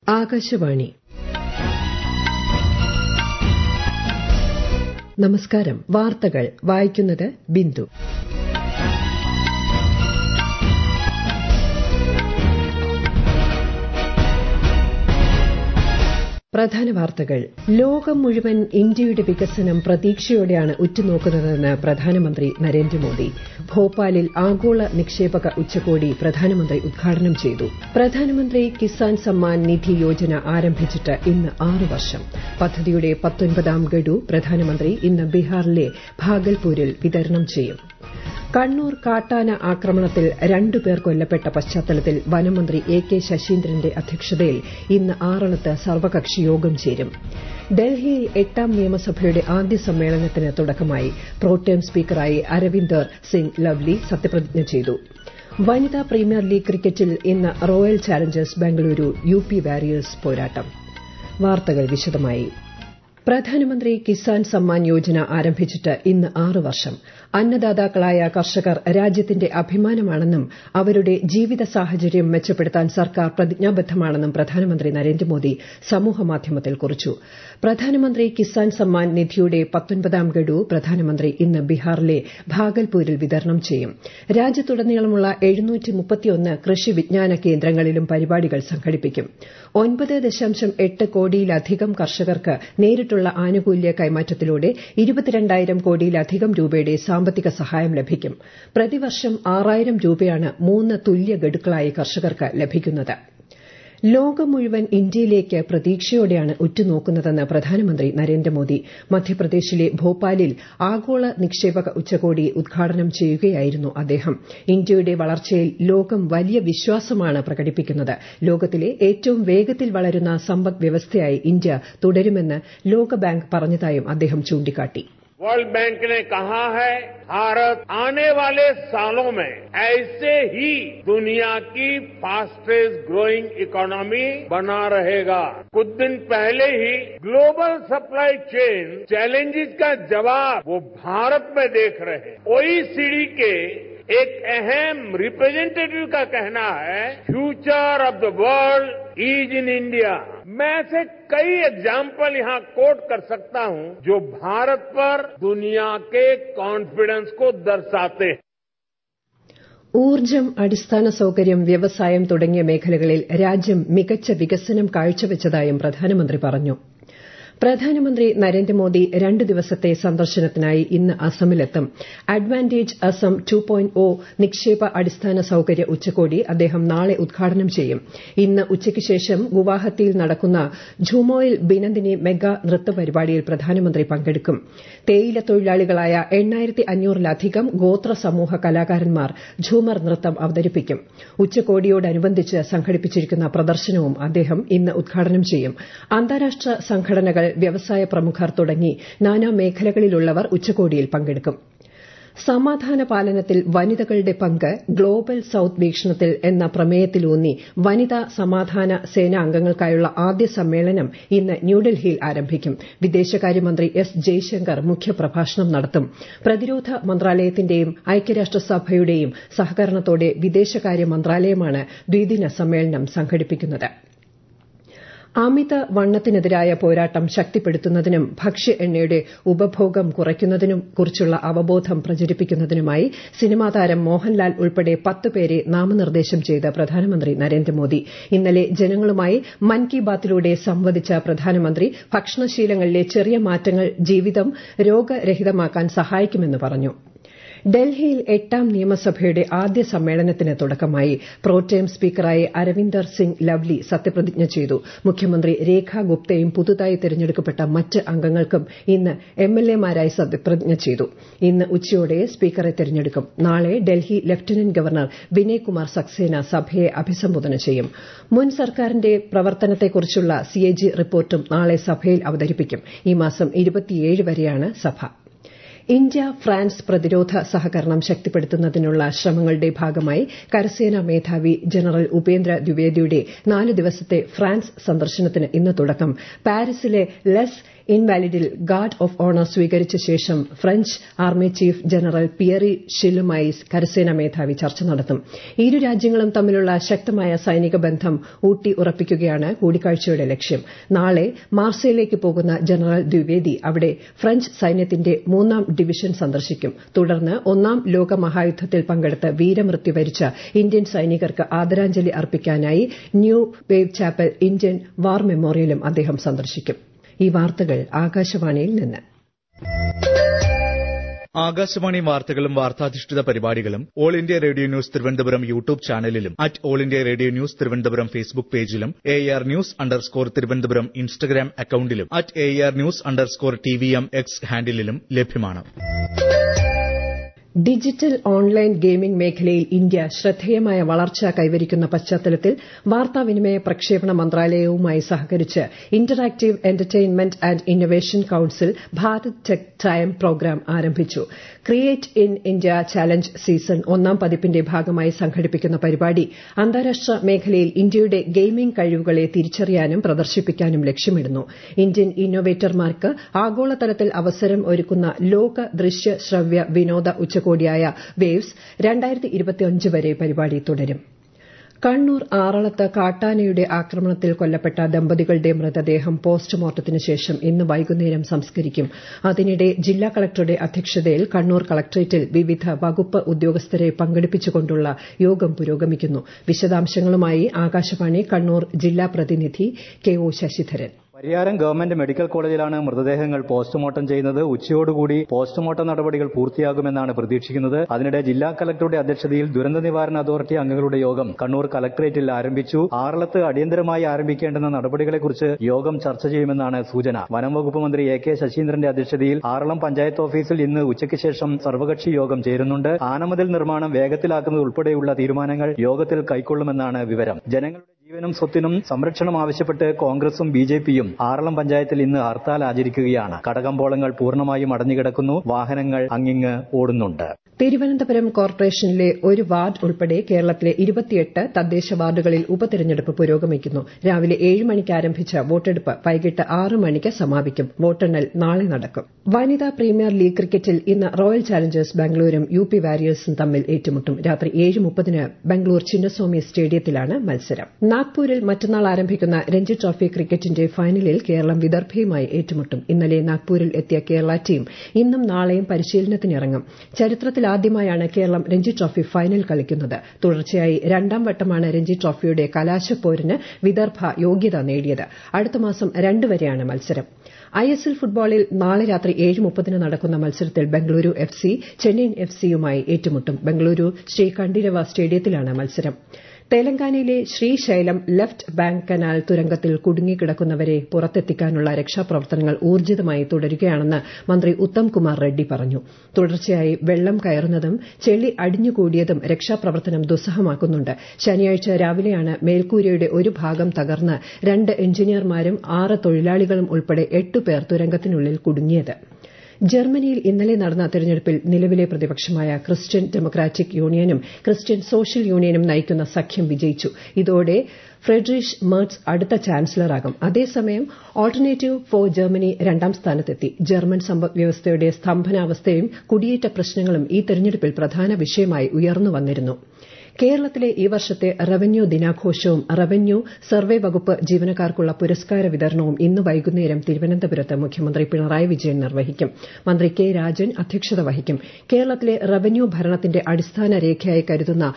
ആകാശവാണി നമസ്കാരം വാർത്തകൾ വായിക്കുന്നത് ബിന്ദു പ്രധാന വാർത്തകൾ ലോകം മുഴുവൻ ഇന്ത്യയുടെ വികസനം പ്രതീക്ഷയോടെയാണ് ഉറ്റുനോക്കുന്നതെന്ന് പ്രധാനമന്ത്രി നരേന്ദ്രമോദി ഭോപ്പാലിൽ ആഗോള നിക്ഷേപക ഉച്ചകോടി പ്രധാനമന്ത്രി ഉദ്ഘാടനം ചെയ്തു പ്രധാനമന്ത്രി കിസാൻ സമ്മാൻ നിധി യോജന ആരംഭിച്ചിട്ട് ഇന്ന് ആറ് വർഷം പദ്ധതിയുടെ പത്തൊൻപതാം ഗഡു പ്രധാനമന്ത്രി ഇന്ന് ബീഹാറിലെ ഭാഗൽപൂരിൽ വിതരണം ചെയ്യും കണ്ണൂർ കാട്ടാന ആക്രമണത്തിൽ രണ്ടുപേർ കൊല്ലപ്പെട്ട പശ്ചാത്തലത്തിൽ വനമന്ത്രി എ കെ ശശീന്ദ്രന്റെ അധ്യക്ഷതയിൽ ഇന്ന് ആറളത്ത് സർവകക്ഷി യോഗം ചേരും ഡൽഹിയിൽ എട്ടാം നിയമസഭയുടെ ആദ്യ സമ്മേളനത്തിന് തുടക്കമായി പ്രോടേം സ്പീക്കറായി അരവിന്ദർ സിംഗ് ലവ്ലി സത്യപ്രതിജ്ഞ ചെയ്തു വനിതാ പ്രീമിയർ ലീഗ് ക്രിക്കറ്റിൽ ഇന്ന് Royal Challengers Bengaluru U P Warriors പോരാട്ടം വാർത്തകൾ വിശദമായി പ്രധാനമന്ത്രി കിസാൻ സമ്മാൻ യോജന ആരംഭിച്ചിട്ട് ഇന്ന് ആറ് വർഷം അന്നദാതാക്കളായ കർഷകർ രാജ്യത്തിന്റെ അഭിമാനമാണെന്നും അവരുടെ ജീവിത സാഹചര്യം മെച്ചപ്പെടുത്താൻ സർക്കാർ പ്രതിജ്ഞാബദ്ധമാണെന്നും പ്രധാനമന്ത്രി നരേന്ദ്രമോദി സമൂഹമാധ്യമത്തിൽ കുറിച്ചു പ്രധാനമന്ത്രി കിസാൻ സമ്മാൻ നിധിയുടെ പത്തൊൻപതാം ഗഡു പ്രധാനമന്ത്രി ഇന്ന് ബീഹാറിലെ ഭാഗൽപൂരിൽ വിതരണം ചെയ്യും രാജ്യത്തുടനീളമുള്ള കൃഷി വിജ്ഞാന കേന്ദ്രങ്ങളിലും പരിപാടികൾ സംഘടിപ്പിക്കും ഒൻപത് ദശാംശം എട്ട് കോടിയിലധികം കർഷകർക്ക് നേരിട്ടുള്ള ആനുകൂല്യ കൈമാറ്റത്തിലൂടെ ഇരുപത്തിരണ്ടായിരം കോടിയിലധികം രൂപയുടെ സാമ്പത്തിക സഹായം ലഭിക്കും പ്രതിവർഷം ആറായിരം രൂപയാണ് മൂന്ന് തുല്യ ഗഡുക്കളായി കർഷകർക്ക് ലഭിക്കുന്നത് ലോകം മുഴുവൻ ഇന്ത്യയിലേക്ക് പ്രതീക്ഷയോടെയാണ് ഉറ്റുനോക്കുന്നതെന്ന് പ്രധാനമന്ത്രി നരേന്ദ്രമോദി മധ്യപ്രദേശിലെ ഭോപ്പാലിൽ ആഗോള നിക്ഷേപക ഉച്ചകോടി ഉദ്ഘാടനം ചെയ്യുകയായിരുന്നു അദ്ദേഹം ഇന്ത്യയുടെ വളർച്ചയിൽ ലോകം വലിയ വിശ്വാസമാണ് പ്രകടിപ്പിക്കുന്നത് ലോകത്തിലെ ഏറ്റവും വേഗത്തിൽ വളരുന്ന സമ്പദ് വ്യവസ്ഥയായി ഇന്ത്യ തുടരുമെന്ന് ലോകബാങ്ക് പറഞ്ഞതായും അദ്ദേഹം ചൂണ്ടിക്കാട്ടി वर्ल्ड बैंक ने कहा है भारत आने वाले सालों में ऐसे ही दुनिया की फास्टेस्ट ग्रोइंग इकोनॉमी बना रहेगा कुछ दिन पहले ही ग्लोबल सप्लाई चेन चैलेंजेस का जवाब वो भारत में देख रहे हैं ओईसीडी के एक अहम रिप्रेजेंटेटिव का कहना है future of the world is in India मैं ऐसे कई एग्जाम्पल यहां कोट कर सकता हूं जो भारत पर दुनिया के कॉन्फिडेंस को दर्शाते हैं ഊർജ്ജം അടിസ്ഥാന സൌകര്യം വ്യവസായം തുടങ്ങിയ മേഖലകളിൽ രാജ്യം മികച്ച വികസനം കാഴ്ചവച്ചതായും പ്രധാനമന്ത്രി പറഞ്ഞു പ്രധാനമന്ത്രി നരേന്ദ്രമോദി രണ്ട് ദിവസത്തെ സന്ദർശനത്തിനായി ഇന്ന് അസമിലെത്തും Advantage Assam two point O നിക്ഷേപ അടിസ്ഥാന സൌകര്യ ഉച്ചകോടി അദ്ദേഹം നാളെ ഉദ്ഘാടനം ചെയ്യും ഇന്ന് ഉച്ചയ്ക്ക് ശേഷം ഗുവാഹത്തിയിൽ നടക്കുന്ന ഝുമോയിൽ ബിനന്ദിനി മെഗാ നൃത്ത പരിപാടിയിൽ പ്രധാനമന്ത്രി പങ്കെടുക്കും തേയില തൊഴിലാളികളായ എണ്ണായിരത്തി അഞ്ഞൂറിലധികം ഗോത്ര സമൂഹ കലാകാരന്മാർ ഝൂമർ നൃത്തം അവതരിപ്പിക്കും ഉച്ചകോടിയോടനുബന്ധിച്ച് സംഘടിപ്പിച്ചിരിക്കുന്ന പ്രദർശനവും അദ്ദേഹം ഇന്ന് ഉദ്ഘാടനം ചെയ്യും അന്താരാഷ്ട്ര സംഘടനകൾ വ്യവസായ പ്രമുഖർ തുടങ്ങി നാനാ മേഖലകളിലുള്ളവർ ഉച്ചകോടിയിൽ പങ്കെടുക്കും സമാധാന പാലനത്തിൽ വനിതകളുടെ പങ്ക് ഗ്ലോബൽ സൌത്ത് വീക്ഷണത്തിൽ എന്ന പ്രമേയത്തിലൂന്നി വനിതാ സമാധാന സേനാ അംഗങ്ങൾക്കായുള്ള ആദ്യ സമ്മേളനം ഇന്ന് ന്യൂഡൽഹിയിൽ ആരംഭിക്കും വിദേശകാര്യമന്ത്രി എസ് ജയശങ്കർ മുഖ്യപ്രഭാഷണം നടത്തും പ്രതിരോധ മന്ത്രാലയത്തിന്റെയും ഐക്യരാഷ്ട്രസഭയുടെയും സഹകരണത്തോടെ വിദേശകാര്യ മന്ത്രാലയമാണ് ദ്വിദിന സമ്മേളനം സംഘടിപ്പിക്കുന്നത് അമിത വണ്ണത്തിനെതിരായ പോരാട്ടം ശക്തിപ്പെടുത്തുന്നതിനും ഭക്ഷ്യ എണ്ണയുടെ ഉപഭോഗം കുറയ്ക്കുന്നതിനും കുറിച്ചുള്ള അവബോധം പ്രചരിപ്പിക്കുന്നതിനുമായി സിനിമാ താരം മോഹൻലാൽ ഉൾപ്പെടെ പത്ത് പേരെ നാമനിർദ്ദേശം ചെയ്ത് പ്രധാനമന്ത്രി നരേന്ദ്രമോദി ഇന്നലെ ജനങ്ങളുമായി മൻ കി ബാത്തിലൂടെ സംവദിച്ച പ്രധാനമന്ത്രി ഭക്ഷണശീലങ്ങളിലെ ചെറിയ മാറ്റങ്ങൾ ജീവിതം രോഗരഹിതമാക്കാൻ സഹായിക്കുമെന്ന് പറഞ്ഞു ഡൽഹിയിൽ എട്ടാം നിയമസഭയുടെ ആദ്യ സമ്മേളനത്തിന് തുടക്കമായി പ്രോടേം സ്പീക്കറായി അരവിന്ദർ സിംഗ് ലവ്ലി സത്യപ്രതിജ്ഞ ചെയ്തു മുഖ്യമന്ത്രി രേഖ ഗുപ്തയും പുതുതായി തെരഞ്ഞെടുക്കപ്പെട്ട മറ്റ് അംഗങ്ങൾക്കും ഇന്ന് എംഎൽഎമാരായി സത്യപ്രതിജ്ഞ ചെയ്തു ഇന്ന് ഉച്ചയോടെ സ്പീക്കറെ തെരഞ്ഞെടുക്കും നാളെ ഡൽഹി ലഫ്റ്റനന്റ് ഗവർണർ വിനയ് കുമാർ സക്സേന സഭയെ അഭിസംബോധന ചെയ്യും മുൻ സർക്കാരിന്റെ പ്രവർത്തനത്തെക്കുറിച്ചുള്ള സിഎജി റിപ്പോർട്ടും നാളെ സഭയിൽ അവതരിപ്പിക്കും ഈ മാസം വരെയാണ് സഭ ഇന്ത്യ ഫ്രാൻസ് പ്രതിരോധ സഹകരണം ശക്തിപ്പെടുത്തുന്നതിനുള്ള ശ്രമങ്ങളുടെ ഭാഗമായി കരസേനാ മേധാവി ജനറൽ ഉപേന്ദ്ര ദ്വിവേദിയുടെ നാല് ദിവസത്തെ ഫ്രാൻസ് സന്ദർശനത്തിന് ഇന്ന് തുടക്കം പാരീസിലെ ലെസ് ഇൻവാലിഡിൽ ഗാർഡ് ഓഫ് ഓണർ സ്വീകരിച്ച ശേഷം French army chief general Pierre ഷില്ലുമായി കരസേനാ മേധാവി ചർച്ച നടത്തും ഇരു രാജ്യങ്ങളും തമ്മിലുള്ള ശക്തമായ സൈനിക ബന്ധം ഊട്ടി ഉറപ്പിക്കുകയാണ് കൂടിക്കാഴ്ചയുടെ ലക്ഷ്യം നാളെ മാർസയിലേക്ക് പോകുന്ന ജനറൽ ദ്വിവേദി അവിടെ ഫ്രഞ്ച് സൈന്യത്തിന്റെ മൂന്നാം ഡിവിഷൻ സന്ദർശിക്കും തുടർന്ന് ഒന്നാം ലോക മഹായുദ്ധത്തിൽ പങ്കെടുത്ത് വീരമൃത്യു വരിച്ച ഇന്ത്യൻ സൈനികർക്ക് ആദരാഞ്ജലി അർപ്പിക്കാനായി Neuve Chapelle Indian war മെമ്മോറിയലും അദ്ദേഹം സന്ദർശിക്കും ഈ വാർത്തകൾ ആകാശവാണിയിൽ നിന്ന് ആകാശവാണി വാർത്തകളും വാർത്താധിഷ്ഠിത പരിപാടികളും All India Radio news Thiruvananthapuram YouTube ചാനലിലും at All India Radio news Thiruvananthapuram Facebook പേജിലും A R news underscore Thiruvananthapuram Instagram അക്കൌണ്ടിലും at A R news underscore T V M X ഹാൻഡിലും ലഭ്യമാണ് ഡിജിറ്റൽ ഓൺലൈൻ ഗെയിമിംഗ് മേഖലയിൽ ഇന്ത്യ ശ്രദ്ധേയമായ വളർച്ച കൈവരിക്കുന്ന പശ്ചാത്തലത്തിൽ വാർത്താവിനിമയ പ്രക്ഷേപണ മന്ത്രാലയവുമായി സഹകരിച്ച് Interactive Entertainment and Innovation Council Bharat Tech time programme ആരംഭിച്ചു Create in India Challenge season ഒന്നാം പതിപ്പിന്റെ ഭാഗമായി സംഘടിപ്പിക്കുന്ന പരിപാടി അന്താരാഷ്ട്ര മേഖലയിൽ ഇന്ത്യയുടെ ഗെയിമിംഗ് കഴിവുകളെ തിരിച്ചറിയാനും പ്രദർശിപ്പിക്കാനും ലക്ഷ്യമിടുന്നു ഇന്ത്യൻ ഇന്നൊവേറ്റർമാർക്ക് ആഗോളതലത്തിൽ അവസരം ഒരുക്കുന്ന ലോക ദൃശ്യ ശ്രവ്യ വിനോദ ഉച്ചകോടിയായ വേവ്സ് വരെ പരിപാടി തുടരും കണ്ണൂർ ആറളത്ത് കാട്ടാനയുടെ ആക്രമണത്തിൽ കൊല്ലപ്പെട്ട ദമ്പതികളുടെ മൃതദേഹം പോസ്റ്റ്മോർട്ടത്തിന് ശേഷം ഇന്ന് വൈകുന്നേരം സംസ്കരിക്കും അതിനിടെ ജില്ലാ കളക്ടറുടെ അധ്യക്ഷതയിൽ കണ്ണൂർ കളക്ടറേറ്റിൽ വിവിധ വകുപ്പ് ഉദ്യോഗസ്ഥരെ പങ്കെടുപ്പിച്ചുകൊണ്ടുള്ള യോഗം പുരോഗമിക്കുന്നു വിശദാംശങ്ങളുമായി ആകാശവാണി കണ്ണൂർ ജില്ലാ പ്രതിനിധി K O Sasidharan Pariyaram government medical കോളേജിലാണ് മൃതദേഹങ്ങൾ പോസ്റ്റ്മോർട്ടം ചെയ്യുന്നത് ഉച്ചയോടുകൂടി പോസ്റ്റ്മോർട്ടം നടപടികൾ പൂർത്തിയാകുമെന്നാണ് പ്രതീക്ഷിക്കുന്നത് അതിനിടെ ജില്ലാ കലക്ടറുടെ അധ്യക്ഷതയിൽ ദുരന്ത നിവാരണ അതോറിറ്റി അംഗങ്ങളുടെ യോഗം കണ്ണൂർ കലക്ടറേറ്റിൽ ആരംഭിച്ചു ആറളത്ത് അടിയന്തരമായി ആരംഭിക്കേണ്ടുന്ന നടപടികളെക്കുറിച്ച് യോഗം ചർച്ച ചെയ്യുമെന്നാണ് സൂചന വനം വകുപ്പ് മന്ത്രി എ കെ ശശീന്ദ്രന്റെ അധ്യക്ഷതയിൽ ആറളം പഞ്ചായത്ത് ഓഫീസിൽ ഇന്ന് ഉച്ചയ്ക്ക് ശേഷം സർവകക്ഷി യോഗം ചേരുന്നുണ്ട് ആനമതിൽ നിർമ്മാണം വേഗത്തിലാക്കുന്നത് ഉൾപ്പെടെയുള്ള തീരുമാനങ്ങൾ യോഗത്തിൽ കൈക്കൊള്ളുമെന്നാണ് വിവരം ജനങ്ങളുടെ ജീവനും സ്വത്തിനും സംരക്ഷണം ആവശ്യപ്പെട്ട് കോൺഗ്രസും ബി ജെ പിയും ആറളം പഞ്ചായത്തിൽ ഇന്ന് ഹർത്താൽ ആചരിക്കുകയാണ് കടകമ്പോളങ്ങൾ പൂർണ്ണമായും അടഞ്ഞുകിടക്കുന്നു വാഹനങ്ങൾ അങ്ങിങ്ങ് ഓടുന്നുണ്ട് തിരുവനന്തപുരം കോർപ്പറേഷനിലെ ഒരു വാർഡ് ഉൾപ്പെടെ കേരളത്തിലെ ഇരുപത്തിയെട്ട് തദ്ദേശ വാർഡുകളിൽ ഉപതെരഞ്ഞെടുപ്പ് പുരോഗമിക്കുന്നു രാവിലെ ഏഴ് മണിക്ക് ആരംഭിച്ച വോട്ടെടുപ്പ് വൈകിട്ട് ആറ് മണിക്ക് സമാപിക്കും വോട്ടെണ്ണൽ നാളെ നടക്കും വനിതാ പ്രീമിയർ ലീഗ് ക്രിക്കറ്റിൽ ഇന്ന് റോയൽ ചാലഞ്ചേഴ്സ് ബാംഗ്ലൂരും യു പി വാരിയേഴ്സും തമ്മിൽ ഏറ്റുമുട്ടും രാത്രി ഏഴ് മുപ്പതിന് ബംഗളൂർ ചിന്നസ്വാമി സ്റ്റേഡിയത്തിലാണ് മത്സരം നാഗ്പൂരിൽ മറ്റന്നാൾ ആരംഭിക്കുന്ന രഞ്ജി ട്രോഫി ക്രിക്കറ്റിന്റെ ഫൈനലിൽ കേരളം വിദർഭയുമായി ഏറ്റുമുട്ടും ഇന്നലെ നാഗ്പൂരിൽ എത്തിയ കേരള ടീം ഇന്നും നാളെയും പരിശീലനത്തിനിറങ്ങും ചരിത്രത്തിൽ ആദ്യമായാണ് കേരളം രഞ്ജി ട്രോഫി ഫൈനൽ കളിക്കുന്നത് തുടർച്ചയായി രണ്ടാം വട്ടമാണ് രഞ്ജി ട്രോഫിയുടെ കലാശപ്പോരിന് വിദർഭ യോഗ്യത നേടിയത് അടുത്ത മാസം രണ്ട് വരെയാണ് മത്സരം ഐ എസ് എൽ ഫുട്ബോളിൽ നാളെ രാത്രി ഏഴ് മുപ്പതിന് നടക്കുന്ന മത്സരത്തിൽ Bengaluru F C Chennaiyin F സിയുമായി ഏറ്റുമുട്ടും ബംഗളൂരു ശ്രീ കണ്ഠീരവ സ്റ്റേഡിയത്തിലാണ് മത്സരം തെലങ്കാനയിലെ ശ്രീശൈലം ലെഫ്റ്റ് ബാങ്ക് കനാൽ തുരങ്കത്തിൽ കുടുങ്ങിക്കിടക്കുന്നവരെ പുറത്തെത്തിക്കാനുള്ള രക്ഷാപ്രവർത്തനങ്ങൾ ഊർജിതമായി തുടരുകയാണെന്ന് മന്ത്രി ഉത്തം കുമാർ റെഡ്ഡി പറഞ്ഞു തുടർച്ചയായി വെള്ളം കയറുന്നതും ചെളി അടിഞ്ഞുകൂടിയതും രക്ഷാപ്രവർത്തനം ദുസ്സഹമാക്കുന്നുണ്ട് ശനിയാഴ്ച രാവിലെയാണ് മേൽക്കൂരയുടെ ഒരു ഭാഗം തകർന്ന് രണ്ട് എഞ്ചിനീയർമാരും ആറ് തൊഴിലാളികളും ഉൾപ്പെടെ എട്ടുപേർ തുരങ്കത്തിനുള്ളിൽ കുടുങ്ങിയത് ജർമ്മനിയിൽ ഇന്നലെ നടന്ന തെരഞ്ഞെടുപ്പിൽ നിലവിലെ പ്രതിപക്ഷമായ ക്രിസ്ത്യൻ ഡെമോക്രാറ്റിക് യൂണിയനും ക്രിസ്ത്യൻ സോഷ്യൽ യൂണിയനും നയിക്കുന്ന സഖ്യം വിജയിച്ചു ഇതോടെ ഫ്രെഡറിഷ് മെർട്സ് അടുത്ത ചാൻസലറാകും അതേസമയം ഓൾട്ടർനേറ്റീവ് ഫോർ ജർമ്മനി രണ്ടാം സ്ഥാനത്തെത്തി ജർമ്മൻ സമ്പദ്വ്യവസ്ഥയുടെ സ്തംഭനാവസ്ഥയും കുടിയേറ്റ പ്രശ്നങ്ങളും ഈ തെരഞ്ഞെടുപ്പിൽ പ്രധാന വിഷയമായി ഉയർന്നു വന്നിരുന്നു കേരളത്തിലെ ഈ വർഷത്തെ റവന്യൂ ദിനാഘോഷവും റവന്യൂ സർവേ വകുപ്പ് ജീവനക്കാർക്കുള്ള പുരസ്കാര വിതരണവും ഇന്ന് വൈകുന്നേരം തിരുവനന്തപുരത്ത് മുഖ്യമന്ത്രി പിണറായി വിജയൻ നിർവഹിക്കും മന്ത്രി കെ രാജൻ അധ്യക്ഷത വഹിക്കും കേരളത്തിലെ റവന്യൂ ഭരണത്തിന്റെ അടിസ്ഥാന രേഖയായി കരുതുന്ന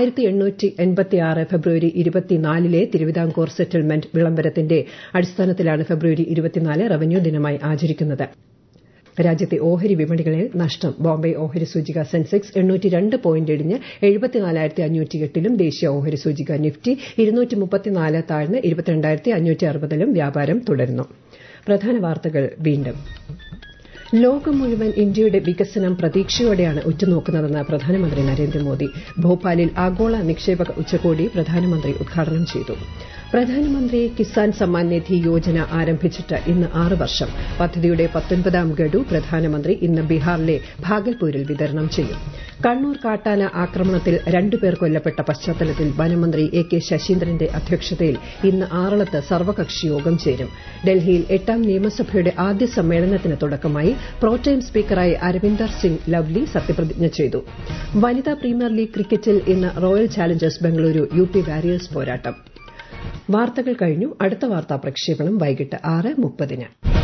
ഫെബ്രുവരി ഇരുപത്തിനാലിലെ തിരുവിതാംകൂർ സെറ്റിൽമെന്റ് വിളംബരത്തിന്റെ അടിസ്ഥാനത്തിലാണ് ഫെബ്രുവരി ഇരുപത്തിനാല് റവന്യൂ ദിനമായി ആചരിക്കുന്നത് രാജ്യത്തെ ഓഹരി വിപണികളിൽ നഷ്ടം ബോംബെ ഓഹരി സൂചിക സെൻസെക്സ് എണ്ണൂറ്റി രണ്ട് പോയിന്റ് ഇടിഞ്ഞ് എഴുപത്തിനാലായിരത്തി അഞ്ഞൂറ്റി എട്ടിലും ദേശീയ ഓഹരി സൂചിക നിഫ്റ്റി ഇരുന്നൂറ്റി മുപ്പത്തിനാല് താഴ്ന്ന് ഇരുപത്തിരണ്ടായിരത്തി അഞ്ഞൂറ്റി അറുപതിലും വ്യാപാരം തുടരുന്നു പ്രധാന വാർത്തകൾ വീണ്ടും ലോകം മുഴുവൻ ഇന്ത്യയുടെ വികസനം പ്രതീക്ഷയോടെയാണ് ഉറ്റുനോക്കുന്നതെന്ന് പ്രധാനമന്ത്രി നരേന്ദ്രമോദി ഭോപ്പാലിൽ ആഗോള നിക്ഷേപക ഉച്ചകോടി പ്രധാനമന്ത്രി ഉദ്ഘാടനം ചെയ്തു പ്രധാനമന്ത്രി കിസാൻ സമ്മാൻ നിധി യോജന ആരംഭിച്ചിട്ട് ഇന്ന് ആറ് വർഷം പദ്ധതിയുടെ പത്തൊൻപതാം ഗഡു പ്രധാനമന്ത്രി ഇന്ന് ബീഹാറിലെ ഭാഗൽപൂരിൽ വിതരണം ചെയ്യും കണ്ണൂർ കാട്ടാന ആക്രമണത്തിൽ രണ്ടുപേർ കൊല്ലപ്പെട്ട പശ്ചാത്തലത്തിൽ വനമന്ത്രി എ കെ ശശീന്ദ്രന്റെ അധ്യക്ഷതയിൽ ഇന്ന് ആറളത്ത് സർവകക്ഷി യോഗം ചേരും ഡൽഹിയിൽ എട്ടാം നിയമസഭയുടെ ആദ്യ സമ്മേളനത്തിന് തുടക്കമായി പ്രോടൈം സ്പീക്കറായി അരവിന്ദർ സിംഗ് ലവ്ലി സത്യപ്രതിജ്ഞ ചെയ്തു വനിതാ പ്രീമിയർ ലീഗ് ക്രിക്കറ്റിൽ ഇന്ന് Royal Challengers Bengaluru U P Warriors പോരാട്ടം വാർത്തകൾ കഴിഞ്ഞു അടുത്ത വാർത്താ പ്രക്ഷേപണം വൈകിട്ട് ആറ് മുപ്പതിന്